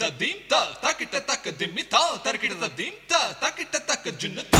theme தா தக்கிட்ட தக்க திம்மி தா தர்க்கிட்ட தீம் தா தக்கிட்ட தக்க ஜுன்னு தா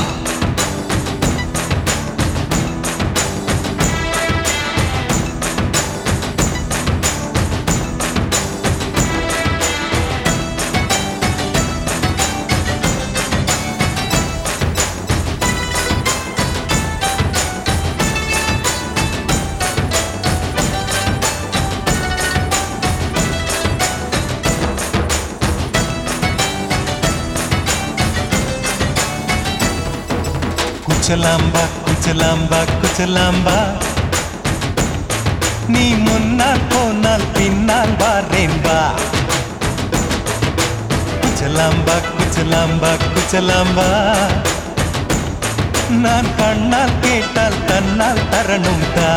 குச்சலாம்பா குச்சலாம்பா குச்சலாம்பா நீ முன்னால் போனால் பின்னால் வாரேன்பா குச்சலாம்பா குச்சலாம்பா குச்சலாம்பா நான் கண்ணால் கேட்டால் தன்னால் தரணும் தா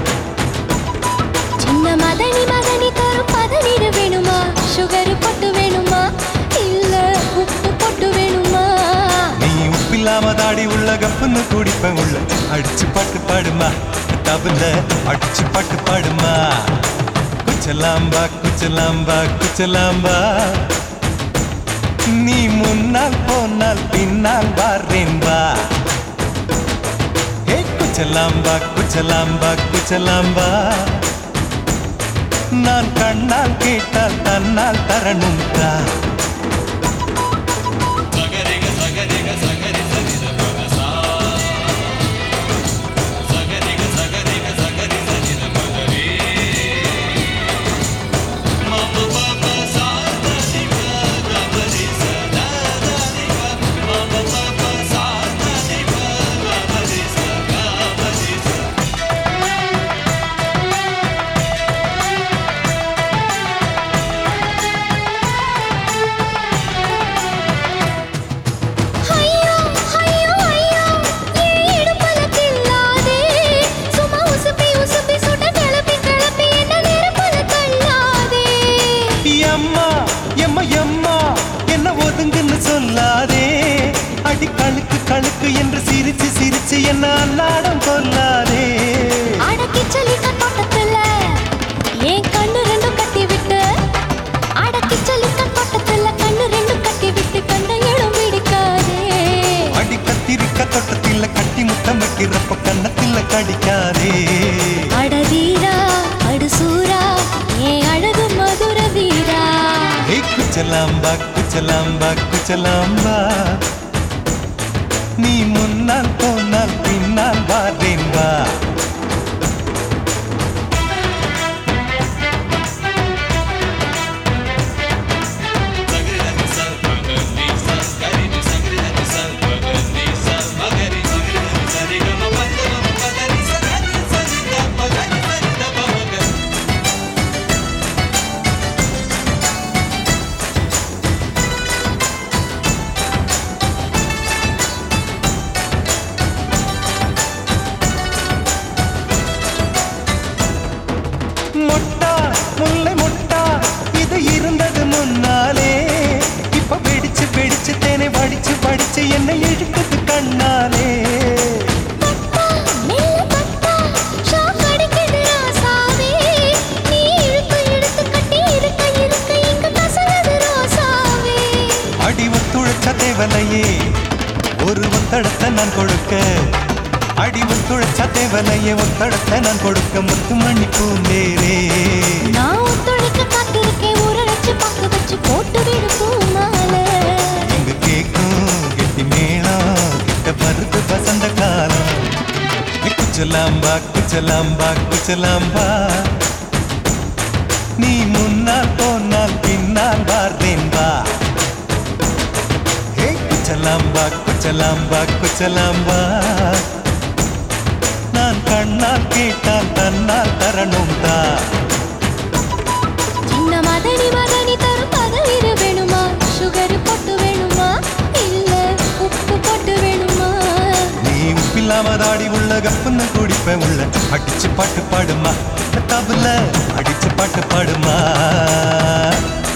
சின்ன மதனி மதனி தரும் பதநீர் வேணுமா சுகர் பொட்டு வேணுமா இல்ல உப்பு பொட்டு வேணுமா நீ உப்பில்லாம தாடி உள்ள கப்புன்னு குடிப்பேன் உள்ள அடிச்சு பாட்டு பாடுமா தபுல அடிச்சு பாட்டு பாடுமா குச்சலாம்பா குச்சலாம்பா குச்சலாம்பா நீ முன்னால் போனால் பின்னால் வாரேன்பா ஹே குச்சலாம்பா குச்சலாம்பா குச்சலாம்பா நான் கண்ணால் கேட்டால் தன்னால் தரணும் தான் சகரிக சகரிக சகரி சரித பகசா சகரிக சகரிக சகரி சரித பகரி மம பப சா தனி ப கபரி சதா தனி ப மம பப சா தனி ப கபரி சதா கபரி சதா ஐயோ ஐயோ ஐயோ ஏன் இடுப்புல கில்லாதே சும்மா உசுப்பி உசுப்பி சுட கிளப்பி கிளப்பி என்ன நெருப்புல தள்ளாதே எம்மா எம்மா எம்மா என்ன ஒதுங்குன்னு சொல்லாதே அடி கழுக்கு கழுக்கு என்று சிரிச்சு சிரிச்சு என்ன அல்லாடம் கொல்லாதே அடக்கி சொல்லி கண்ணோட்டத்துல என் கண்ணு ரெண்டும் கட்டி விட்டு அடக்கி சொல்லி கண்ணோட்டத்துல கண்ணு ரெண்டும் கட்டி விட்டு கண்ணை இடம் பிடிக்காதே அடி கத்திரிக்க தொட்டத்தில கட்டி முத்தம் வைக்கிறப்ப கன்னத்தில கடிக்காதே அடதீரா அடுசூரா ஏன் அழகு மதுர வீரா ஏய் குச்சலாம்பா குச்சலாம்பா குச்சலாம்பா நீ முன்னால் போனால் பின்னால் வாரேன்பா சகரித ச பகரி ச கரி சகரித ச பகரி ச மகரி சகரித சரிக ம பத ம பதரி சகரி சரித பகரி சரித பகரி மொட்டா முல்லை மொட்டா இது இருந்தது முன்னாலே இப்ப வெடிச்சு வெடிச்சு தேனை வடிச்சு வடிச்சு என்னை இழுக்குது கண்ணாலே பட்டா மெல்ல பட்டா ஷாக் அடிக்குது ராசாவே நீ இழுத்து இழுத்து கட்டி இருக்க இருக்க இங்க கசகுது ரோசாவே அடி ஒத்துழைச்ச தேவலையே ஒரு ஒத்தடத்தை நான் கொடுக்க அடி ஒத்துழைச்ச தேவலையே ஒத்தடத்தை நான் கொடுக்க முத்துமணி பூந்தேரே நான் ஒத்துழைக்க காத்திருக்கேன் ஊரடைச்சு பக்க வச்சு போட்டு விடு பூமாலை இங்கு கேக்கும் கெட்டி மேளம் கிட்ட வருது வசந்த காலம் குச்சலாம்பா குச்சலாம்பா குச்சலாம்பா நீ முன்னால் போனால் பின்னால் வாரேன்பா ஹே குச்சலாம்பா குச்சலாம்பா குச்சலாம்பா நான் கண்ணால் கேட்டால் தன்னால் தரணும் தான் சின்ன மதனி மதனி தரும் பதவீர் வேணுமா சுகர் பொட்டு வேணுமா இல்ல உப்பு பொட்டு வேணுமா நீ உப்பில்லாம தாடி உள்ள கப்புன்னு குடிப்பேன் உள்ள அடிச்சு பாட்டு பாடுமா தபுல அடிச்சு பாட்டு பாடுமா